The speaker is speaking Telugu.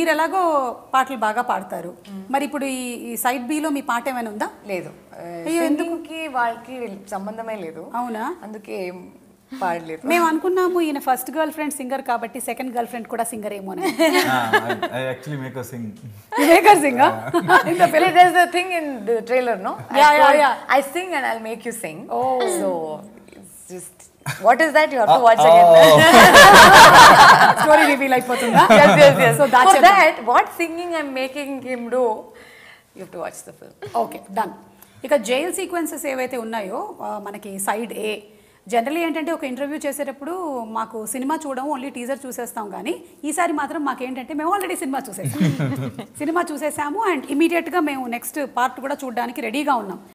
మీరు ఎలాగో పాటలు బాగా పాడతారు మరి ఇప్పుడు ఈ ఈ సైడ్ బిలో మీ పాట ఏమైనా ఉందా లేదు అయ్యో, ఎందుకుకి వాళ్ళకి సంబంధమే లేదు అవునా అందుకే ఏం పాడలేదు మేము అనుకున్నాము ఈయన ఫస్ట్ గర్ల్ ఫ్రెండ్ సింగర్ కాబట్టి సెకండ్ గర్ల్ ఫ్రెండ్ కూడా సింగర్ ఏమో అని I actually make a sing maker singer there's the thing in the trailer no Yeah, I yeah, told- yeah. I sing and I'll make you sing Oh. so it's just what is that you have to watch again story reveal అయిపోతుందా yes yes yes so for that's that what singing I'm making him do you have to watch the film okay done ఇక జైల్ సీక్వెన్సెస్ ఏవైతే ఉన్నాయో ఆ, మనకి సైడ్ ఏ జనరల్లీ ఏంటంటే ఒక ఇంటర్వ్యూ చేసేటప్పుడు మాకు సినిమా చూడడం ఓన్లీ టీజర్ చూసేస్తాం కానీ ఈసారి మాత్రం మాకేంటంటే మేము ఆల్రెడీ సినిమా చూసేసాం సినిమా చూసేసాము అండ్ ఇమీడియట్గా మేము నెక్స్ట్ పార్ట్ కూడా చూడడానికి రెడీగా ఉన్నాం